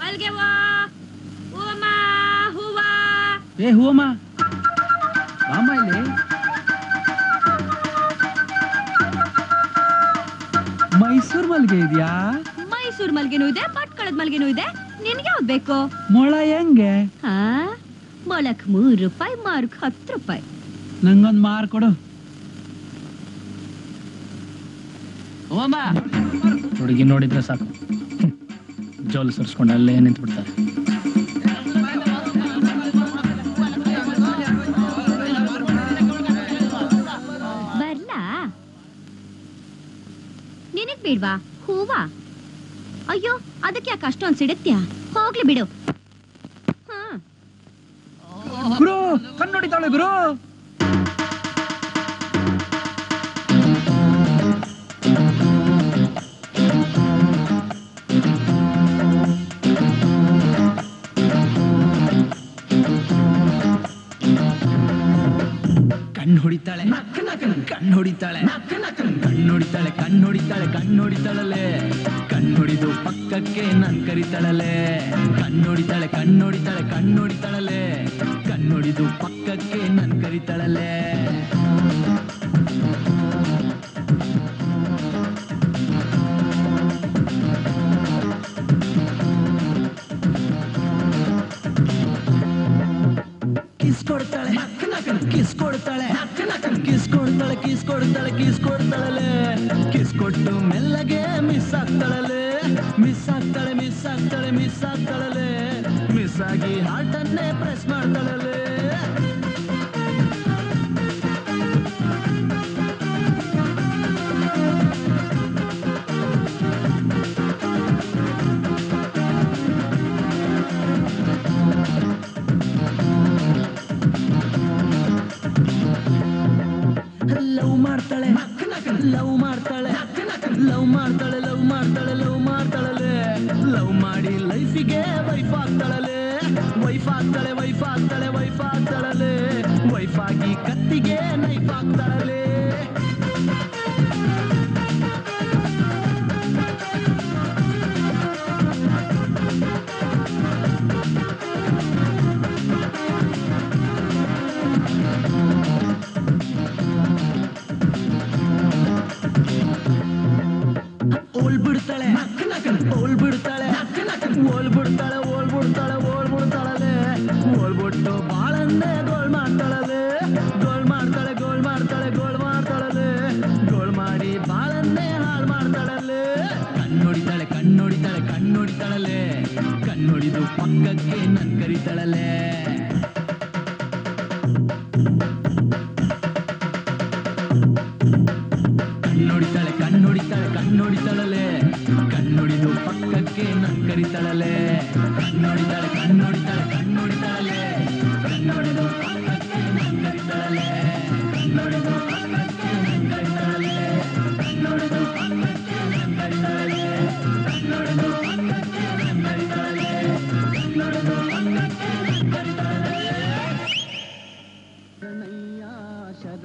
ಮಲ್ಗೆ ಹೂವಮ್ಮ ಹೂವ ಏ ಹೂವಮ್ಮ ಬಾಮ್ಮ ಇಲ್ಲಿ ಮೈಸೂರ್ ಮಲ್ಗೆ ಇದ್ಯಾ ಮೈಸೂರ್ ಮಲ್ಗೆನೂ ಇದೆ ಪಟ್ಕಳದ ಮಲ್ಗೆನೂ ಇದೆ ನಿನ್ಗೆ ಯಾವ್ದು ಬೇಕು ಮೊಳ ಹೆಂಗೆ ಹಾ ಮೊಳಕ್ ಮೂರು ರೂಪಾಯಿ ಮಾರ್ಕ್ ಹತ್ತು ರೂಪಾಯಿ ನಂಗೊಂದ್ ಮಾರ್ ಕೊಡು ಹೂವಮ್ಮ ಹುಡುಗಿ ನೋಡಿದ್ರೆ ಸಾಕು ಹ್ಮ್. ಜೋಲು ಸುರಿಸ್ಕೊಂಡು ಅಲ್ಲೇ ನಿಂತು ಬಿಡ್ತಾರೆ ಬರ್ಲಾ ನಿನಗ್ ಬೇಡ್ವಾ ಹೂವ ಅಯ್ಯೋ ಅದಕ್ಕೆ ಯಾಕೆ ಅಷ್ಟೊಂದ್ ಸಿಡುತ್ತ್ಯಾ ಹೋಗ್ಲಿ ಬಿಡು ಹಾ ಗುರು ಕಣ್ಣೊಡಿತಾಳೆ ಗುರು ಕಣ್ಣು ಹೊಡಿತಾಳೆ ಕಣ್ಣು ಹೊಡಿತಾಳೆ ಕಣ್ಣು ಹೊಡಿತಾಳೆ ಕಣ್ಣು ಹೊಡಿತಾಳೆ ಕಣ್ಣು ಹೊಡಿತಾಳಲೆ ಕಣ್ಣು ಹೊಡಿದು ಪಕ್ಕಕ್ಕೆ ನನ್ ಕರಿತಾಳಲೆ ಕಣ್ಣು ಹೊಡಿತಾಳೆ ಕಣ್ಣು ಹೊಡಿತಾಳೆ ಕಣ್ಣು ಹೊಡಿತಾಳಲೆ ಕಣ್ಣು ಹೊಡಿದು ಪಕ್ಕಕ್ಕೆ ನನ್ ಕರಿತಾಳಲೆ ಕಿಸ್ ಕೊಡ್ತಾಳೆ ಕಿಸ್ ಕೊಡ್ತಾಳೆ ಕಿಸ್ ಕೊಡ್ತಾಳೆ ಕಿಸ್ ಕೊಡ್ತಾಳೆ ಕಿಸ್ ಕೊಡ್ತಾಳಲೆ ಕಿಸ್ ಕೊಟ್ಟು ಮೆಲ್ಲಗೆ ಮಿಸ್ ಆಗ್ತಾಳಲೆ ಮಿಸ್ ಆಗ್ತಾಳೆ ಮಿಸ್ ಆಗ್ತಾಳೆ ಮಿಸ್ ಆಗ್ತಾಳಲೆ ಮಿಸ್ ಆಗಿ ಹಾರ್ಟ್ ಅನ್ನೇ ಪ್ರೆಸ್ ಮಾಡ್ತಾಳಲೆ ಲವ್ ಮಾಡ್ತಾಳೆ ಲವ್ ಮಾಡ್ತಾಳೆ ಲವ್ ಮಾಡ್ತಾಳೆ ಲವ್ ಮಾಡ್ತಾಳೆ ಲವ್ ಮಾಡ್ತಾಳಲೆ ಲವ್ ಮಾಡಿ ಲೈಫಿಗೆ ವೈಫ್ ಆಗ್ತಾಳಲೆ ವೈಫ್ ಆಗ್ತಾಳೆ ವೈಫ್ ಆಗ್ತಾಳೆ ವೈಫ್ ಆಗ್ತಾಳಲೆ ವೈಫ್ ಆಗಿ ಕತ್ತಿಗೆ ನೈಫ್ ಆಗ್ತಾಳಲೆ ಓಲ್ ಬಿಡ್ತಾಳೆ ಓಲ್ ಬಿಡ್ತಾಳೆ ಓಲ್ ಬಿಡ್ತಾಳೆ ಓಲ್ ಬಿಡ್ತಾಳೆ ಓಲ್ ಬಿಡ್ತಾಳಲೆ ಓಲ್ ಬಿಟ್ಟು ಬಾಳನ್ನೇ ಗೋಲ್ ಮಾಡ್ತಾಳಲೆ ಗೋಲ್ ಮಾಡ್ತಾಳೆ ಗೋಲ್ ಮಾಡ್ತಾಳೆ ಗೋಲ್ ಮಾಡ್ತಾಳಲೆ ಗೋಲ್ ಮಾಡಿ ಬಾಳನ್ನೇ ಹಾಳು ಮಾಡ್ತಾಳಲೆ ಕಣ್ಣೊಡಿತಾಳೆ ಕಣ್ಣೊಡಿತಾಳೆ ಕಣ್ಣೊಡಿತಾಳಲೆ ಕಣ್ಣೊಡಿದು ಪಕ್ಕಕ್ಕೆ ನನ್ ಕರಿತಾಳಲೆ ಕಣ್ಣೊಡಿತಾಳೆ ಕಣ್ಣೊಡಿತಾಳೆ ಕಣ್ಣೊಡಿತಾಳೆ